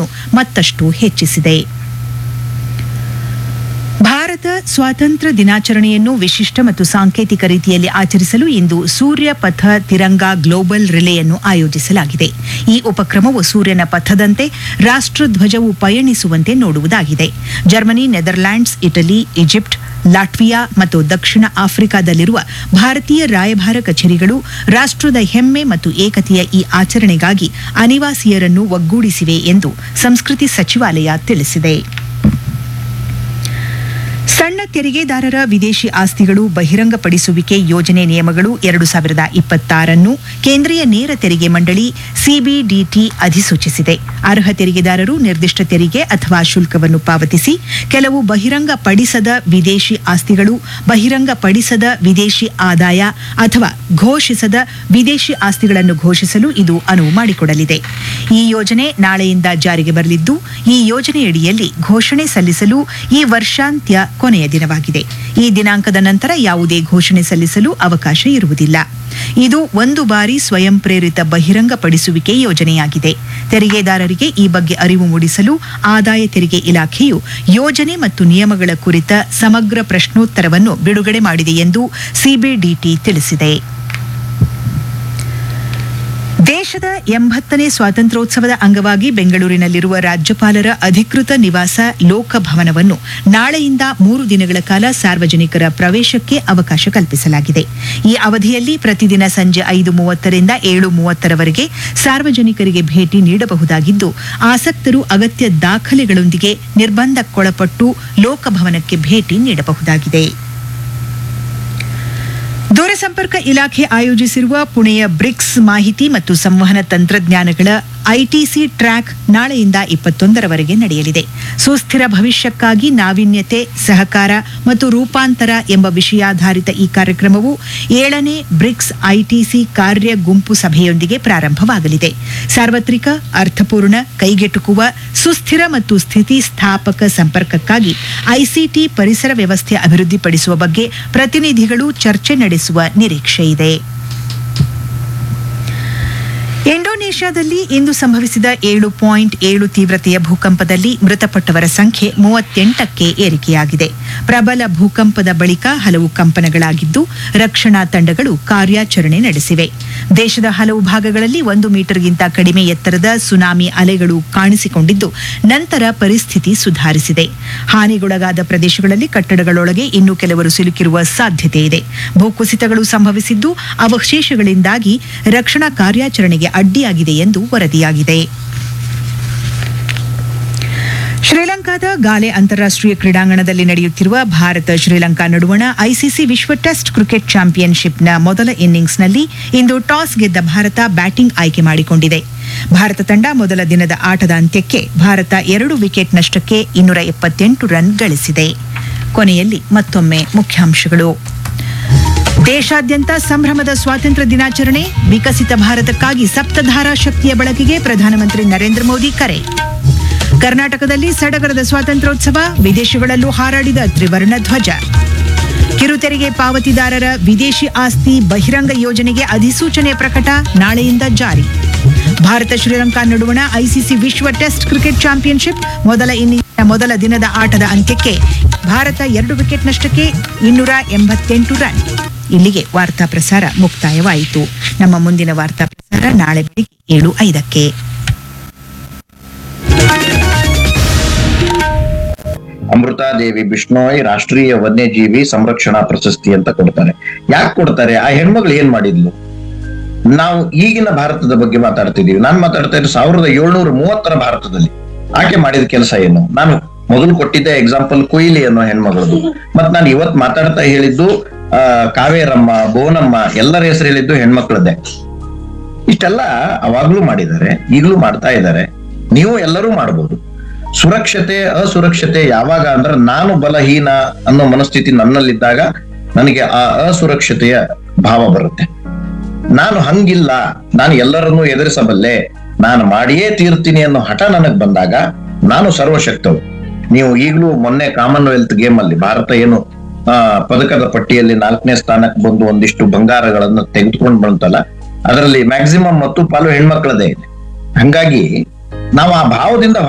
ಮಹತ್ವವನ್ನು ಮತ್ತಷ್ಟು ಹೆಚ್ಚಿಸಿದೆ ಭಾರತ ಸ್ವಾತಂತ್ರ್ಯ ದಿನಾಚರಣೆಯನ್ನು ವಿಶಿಷ್ಟ ಮತ್ತು ಸಾಂಕೇತಿಕ ರೀತಿಯಲ್ಲಿ ಆಚರಿಸಲು ಇಂದು ಸೂರ್ಯ ಪಥ ತಿರಂಗ ಗ್ಲೋಬಲ್ ರಿಲೆಯನ್ನು ಆಯೋಜಿಸಲಾಗಿದೆ ಈ ಉಪಕ್ರಮವು ಸೂರ್ಯನ ಪಥದಂತೆ ರಾಷ್ಟ್ರಧ್ವಜವು ಪಯಣಿಸುವಂತೆ ನೋಡುವುದಾಗಿದೆ Germany Netherlands Italy Egypt Latvia ಮತ್ತು ದಕ್ಷಿಣ ಆಫ್ರಿಕಾದಲ್ಲಿರುವ ಭಾರತೀಯ ರಾಯಭಾರ ಕಚೇರಿಗಳು ರಾಷ್ಟ್ರದ ಹೆಮ್ಮೆ ಮತ್ತು ಏಕತೆಯ ಈ ಆಚರಣೆಗಾಗಿ ಅನಿವಾಸಿಯರನ್ನು ಒಗ್ಗೂಡಿಸಿವೆ ಎಂದು ಸಂಸ್ಕೃತಿ ಸಚಿವಾಲಯ ತಿಳಿಸಿದೆ ಸಣ್ಣ ತೆರಿಗೆದಾರರ ವಿದೇಶಿ ಆಸ್ತಿಗಳು ಬಹಿರಂಗಪಡಿಸುವಿಕೆ ಯೋಜನೆ ನಿಯಮಗಳು ಎರಡು ಸಾವಿರದ ಇಪ್ಪತ್ತಾರನ್ನು ಕೇಂದ್ರೀಯ ನೇರ ತೆರಿಗೆ ಮಂಡಳಿ ಸಿಬಿಡಿಟಿ ಅಧಿಸೂಚಿಸಿದೆ ಅರ್ಹ ತೆರಿಗೆದಾರರು ನಿರ್ದಿಷ್ಟ ತೆರಿಗೆ ಅಥವಾ ಶುಲ್ಕವನ್ನು ಪಾವತಿಸಿ ಕೆಲವು ಬಹಿರಂಗಪಡಿಸದ ವಿದೇಶಿ ಆಸ್ತಿಗಳು ಬಹಿರಂಗಪಡಿಸದ ವಿದೇಶಿ ಆದಾಯ ಅಥವಾ ಘೋಷಿಸದ ವಿದೇಶಿ ಆಸ್ತಿಗಳನ್ನು ಘೋಷಿಸಲು ಇದು ಅನುವು ಮಾಡಿಕೊಡಲಿದೆ ಈ ಯೋಜನೆ ನಾಳೆಯಿಂದ ಜಾರಿಗೆ ಬರಲಿದ್ದು ಈ ಯೋಜನೆಯಡಿಯಲ್ಲಿ ಘೋಷಣೆ ಸಲ್ಲಿಸಲು ಈ ವರ್ಷಾಂತ್ಯ ಕೊನೆಯ ದಿನವಾಗಿದೆ ಈ ದಿನಾಂಕದ ನಂತರ ಯಾವುದೇ ಘೋಷಣೆ ಸಲ್ಲಿಸಲು ಅವಕಾಶ ಇರುವುದಿಲ್ಲ ಇದು ಒಂದು ಬಾರಿ ಸ್ವಯಂ ಪ್ರೇರಿತ ಬಹಿರಂಗಪಡಿಸುವಿಕೆ ಯೋಜನೆಯಾಗಿದೆ ತೆರಿಗೆದಾರರಿಗೆ ಈ ಬಗ್ಗೆ ಅರಿವು ಮೂಡಿಸಲು ಆದಾಯ ತೆರಿಗೆ ಇಲಾಖೆಯು ಯೋಜನೆ ಮತ್ತು ನಿಯಮಗಳ ಕುರಿತ ಸಮಗ್ರ ಪ್ರಶ್ನೋತ್ತರವನ್ನು ಬಿಡುಗಡೆ ಮಾಡಿದೆ ಎಂದು ಸಿಬಿಡಿಟಿ ತಿಳಿಸಿದೆ ದೇಶದ ಎಂಬತ್ತನೇ ಸ್ವಾತಂತ್ರ್ಯೋತ್ಸವದ ಅಂಗವಾಗಿ ಬೆಂಗಳೂರಿನಲ್ಲಿರುವ ರಾಜ್ಯಪಾಲರ ಅಧಿಕೃತ ನಿವಾಸ ಲೋಕಭವನವನ್ನು ನಾಳೆಯಿಂದ ಮೂರು ದಿನಗಳ ಕಾಲ ಸಾರ್ವಜನಿಕರ ಪ್ರವೇಶಕ್ಕೆ ಅವಕಾಶ ಕಲ್ಪಿಸಲಾಗಿದೆ ಈ ಅವಧಿಯಲ್ಲಿ ಪ್ರತಿದಿನ ಸಂಜೆ ಐದು ಮೂವತ್ತರಿಂದ ಏಳು ಮೂವತ್ತರವರೆಗೆ ಸಾರ್ವಜನಿಕರಿಗೆ ಭೇಟಿ ನೀಡಬಹುದಾಗಿದ್ದು ಆಸಕ್ತರು ಅಗತ್ಯ ದಾಖಲೆಗಳೊಂದಿಗೆ ನಿರ್ಬಂಧಕ್ಕೊಳಪಟ್ಟು ಲೋಕಭವನಕ್ಕೆ ಭೇಟಿ ನೀಡಬಹುದಾಗಿದೆ ದೂರಸಂಪರ್ಕ ಇಲಾಖೆ ಆಯೋಜಿಸಿರುವ ಪುಣೆಯ ಬ್ರಿಕ್ಸ್ ಮಾಹಿತಿ ಮತ್ತು ಸಂವಹನ ತಂತ್ರಜ್ಞಾನಗಳ ಐಟಿಸಿ ಟ್ರ್ಯಾಕ್ ನಾಳೆಯಿಂದ ಇಪ್ಪತ್ತೊಂದರವರೆಗೆ ನಡೆಯಲಿದೆ ಸುಸ್ಥಿರ ಭವಿಷ್ಯಕ್ಕಾಗಿ ನಾವೀನ್ಯತೆ ಸಹಕಾರ ಮತ್ತು ರೂಪಾಂತರ ಎಂಬ ವಿಷಯಾಧಾರಿತ ಈ ಕಾರ್ಯಕ್ರಮವು ಏಳನೇ ಬ್ರಿಕ್ಸ್ ಐಟಿಸಿ ಕಾರ್ಯ ಗುಂಪು ಸಭೆಯೊಂದಿಗೆ ಪ್ರಾರಂಭವಾಗಲಿದೆ ಸಾರ್ವತ್ರಿಕ ಅರ್ಥಪೂರ್ಣ ಕೈಗೆಟುಕುವ ಸುಸ್ಥಿರ ಮತ್ತು ಸ್ಥಿತಿಸ್ಥಾಪಕ ಸಂಪರ್ಕಕ್ಕಾಗಿ ಐಸಿಟಿ ಪರಿಸರ ವ್ಯವಸ್ಥೆ ಅಭಿವೃದ್ಧಿಪಡಿಸುವ ಬಗ್ಗೆ ಪ್ರತಿನಿಧಿಗಳು ಚರ್ಚೆ ನಡೆಸುವ ನಿರೀಕ್ಷೆಯಿದೆ ಇಂಡೋನೇಷ್ಯಾದಲ್ಲಿ ಇಂದು ಸಂಭವಿಸಿದ ಏಳು ಪಾಯಿಂಟ್ ಏಳು ತೀವ್ರತೆಯ ಭೂಕಂಪದಲ್ಲಿ ಮೃತಪಟ್ಟವರ ಸಂಖ್ಯೆ ಮೂವತ್ತೆಂಟಕ್ಕೆ ಏರಿಕೆಯಾಗಿದೆ ಪ್ರಬಲ ಭೂಕಂಪದ ಬಳಿಕ ಹಲವು ಕಂಪನಗಳಾಗಿದ್ದು ರಕ್ಷಣಾ ತಂಡಗಳು ಕಾರ್ಯಾಚರಣೆ ನಡೆಸಿವೆ ದೇಶದ ಹಲವು ಭಾಗಗಳಲ್ಲಿ ಒಂದು ಮೀಟರ್ಗಿಂತ ಕಡಿಮೆ ಎತ್ತರದ ಸುನಾಮಿ ಅಲೆಗಳು ಕಾಣಿಸಿಕೊಂಡಿದ್ದು ನಂತರ ಪರಿಸ್ಥಿತಿ ಸುಧಾರಿಸಿದೆ ಹಾನಿಗೊಳಗಾದ ಪ್ರದೇಶಗಳಲ್ಲಿ ಕಟ್ಟಡಗಳೊಳಗೆ ಇನ್ನೂ ಕೆಲವರು ಸಿಲುಕಿರುವ ಸಾಧ್ಯತೆ ಇದೆ ಭೂಕುಸಿತಗಳು ಸಂಭವಿಸಿದ್ದು ಅವಶೇಷಗಳಿಂದಾಗಿ ರಕ್ಷಣಾ ಕಾರ್ಯಾಚರಣೆಗೆ ಅಡ್ಡಿಯಾಗಿದೆ ಎಂದು ವರದಿಯಾಗಿದೆ ಶ್ರೀಲಂಕಾದ ಗಾಲೆ ಅಂತಾರಾಷ್ಟ್ರೀಯ ಕ್ರೀಡಾಂಗಣದಲ್ಲಿ ನಡೆಯುತ್ತಿರುವ ಭಾರತ ಶ್ರೀಲಂಕಾ ನಡುವಣ ಐಸಿಸಿ ವಿಶ್ವ ಟೆಸ್ಟ್ ಕ್ರಿಕೆಟ್ ಚಾಂಪಿಯನ್ಶಿಪ್ನ ಮೊದಲ ಇನ್ನಿಂಗ್ಸ್ನಲ್ಲಿ ಇಂದು ಟಾಸ್ ಗೆದ್ದ ಭಾರತ ಬ್ಯಾಟಿಂಗ್ ಆಯ್ಕೆ ಮಾಡಿಕೊಂಡಿದೆ ಭಾರತ ತಂಡ ಮೊದಲ ದಿನದ ಆಟದ ಅಂತ್ಯಕ್ಕೆ ಭಾರತ ಎರಡು ವಿಕೆಟ್ ನಷ್ಟಕ್ಕೆ ಇನ್ನೂರ ಎಪ್ಪತ್ತೆಂಟು ರನ್ ಗಳಿಸಿದೆ ಕೊನೆಯಲ್ಲಿ ಮತ್ತೊಮ್ಮೆ ಮುಖ್ಯಾಂಶಗಳು ದೇಶಾದ್ಯಂತ ಸಂಭ್ರಮದ ಸ್ವಾತಂತ್ರ್ಯ ದಿನಾಚರಣೆ ವಿಕಸಿತ ಭಾರತಕ್ಕಾಗಿ ಸಪ್ತಧಾರಾ ಶಕ್ತಿಯ ಬಳಕೆಗೆ ಪ್ರಧಾನಮಂತ್ರಿ ನರೇಂದ್ರ ಮೋದಿ ಕರೆ ಕರ್ನಾಟಕದಲ್ಲಿ ಸಡಗರದ ಸ್ವಾತಂತ್ರ್ಯೋತ್ಸವ ವಿದೇಶಗಳಲ್ಲೂ ಹಾರಾಡಿದ ತ್ರಿವರ್ಣ ಧ್ವಜ ಕಿರುತೆರಿಗೆ ಪಾವತಿದಾರರ ವಿದೇಶಿ ಆಸ್ತಿ ಬಹಿರಂಗ ಯೋಜನೆಗೆ ಅಧಿಸೂಚನೆ ಪ್ರಕಟ ನಾಳೆಯಿಂದ ಜಾರಿ ಭಾರತ ಶ್ರೀಲಂಕಾ ನಡುವಣ ಐಸಿಸಿ ವಿಶ್ವ ಟೆಸ್ಟ್ ಕ್ರಿಕೆಟ್ ಚಾಂಪಿಯನ್ಶಿಪ್ ಮೊದಲ ಇನ್ನಿಂಗ್ಸ್ನ ಮೊದಲ ದಿನದ ಆಟದ ಅಂತ್ಯಕ್ಕೆ ಭಾರತ ಎರಡು ವಿಕೆಟ್ ನಷ್ಟಕ್ಕೆ ಇನ್ನೂರ ಎಂಬತ್ತೆಂಟು ರನ್ ಇಲ್ಲಿಗೆ ವಾರ್ತಾ ಪ್ರಸಾರ ಮುಕ್ತಾಯವಾಯಿತು ನಮ್ಮ ಮುಂದಿನ ವಾರ್ತಾ ಪ್ರಸಾರ ನಾಳೆ ಬೆಳಿಗ್ಗೆ ಏಳು ಐದಕ್ಕೆ ಅಮೃತಾದೇವಿ ಬಿಷ್ಣೋಯ್ ರಾಷ್ಟ್ರೀಯ ವನ್ಯಜೀವಿ ಸಂರಕ್ಷಣಾ ಪ್ರಶಸ್ತಿ ಅಂತ ಕೊಡ್ತಾರೆ ಯಾಕೆ ಕೊಡ್ತಾರೆ ಆ ಹೆಣ್ಮಗಳು ಏನ್ ಮಾಡಿದ್ಲು ನಾವು ಈಗಿನ ಭಾರತದ ಬಗ್ಗೆ ಮಾತಾಡ್ತಿದೀವಿ ನಾನು ಮಾತಾಡ್ತಾ ಇದ್ದು ಸಾವಿರದ ಏಳ್ನೂರ ಮೂವತ್ತರ ಭಾರತದಲ್ಲಿ ಆಕೆ ಮಾಡಿದ ಕೆಲಸ ಏನು ನಾನು ಮೊದಲು ಕೊಟ್ಟಿದ್ದೆ ಎಕ್ಸಾಂಪಲ್ ಕೊಯ್ಲಿ ಅನ್ನೋ ಹೆಣ್ಮಗಳದು ಮತ್ ನಾನು ಇವತ್ ಮಾತಾಡ್ತಾ ಹೇಳಿದ್ದು ಆ ಕಾವೇರಮ್ಮ ಬೋನಮ್ಮ ಎಲ್ಲರ ಹೆಸರು ಹೇಳಿದ್ದು ಹೆಣ್ಮಕ್ಳದ್ದೇ ಇಷ್ಟೆಲ್ಲ ಅವಾಗ್ಲೂ ಮಾಡಿದ್ದಾರೆ ಈಗಲೂ ಮಾಡ್ತಾ ಇದ್ದಾರೆ ನೀವು ಎಲ್ಲರೂ ಮಾಡ್ಬೋದು ಸುರಕ್ಷತೆ ಅಸುರಕ್ಷತೆ ಯಾವಾಗ ಅಂದ್ರೆ ನಾನು ಬಲಹೀನ ಅನ್ನೋ ಮನಸ್ಥಿತಿ ನನ್ನಲ್ಲಿದ್ದಾಗ ನನಗೆ ಆ ಅಸುರಕ್ಷತೆಯ ಭಾವ ಬರುತ್ತೆ ನಾನು ಹಂಗಿಲ್ಲ ನಾನು ಎಲ್ಲರನ್ನೂ ಎದುರಿಸಬಲ್ಲೆ ನಾನು ಮಾಡಿಯೇ ತೀರ್ತೀನಿ ಅನ್ನೋ ಹಠ ನನಗ್ ಬಂದಾಗ ನಾನು ಸರ್ವಶಕ್ತವು ನೀವು ಈಗಲೂ ಮೊನ್ನೆ ಕಾಮನ್ವೆಲ್ತ್ ಗೇಮ್ ಅಲ್ಲಿ ಭಾರತ ಏನು ಆ ಪದಕದ ಪಟ್ಟಿಯಲ್ಲಿ ನಾಲ್ಕನೇ ಸ್ಥಾನಕ್ಕೆ ಬಂದು ಒಂದಿಷ್ಟು ಬಂಗಾರಗಳನ್ನ ತೆಗೆದುಕೊಂಡು ಬಂತಲ್ಲ ಅದರಲ್ಲಿ ಮ್ಯಾಕ್ಸಿಮಮ್ ಮತ್ತು ಪಾಲು ಹೆಣ್ಮಕ್ಳದೇ ಇದೆ ಹಂಗಾಗಿ ನಾವು ಆ ಭಾವದಿಂದ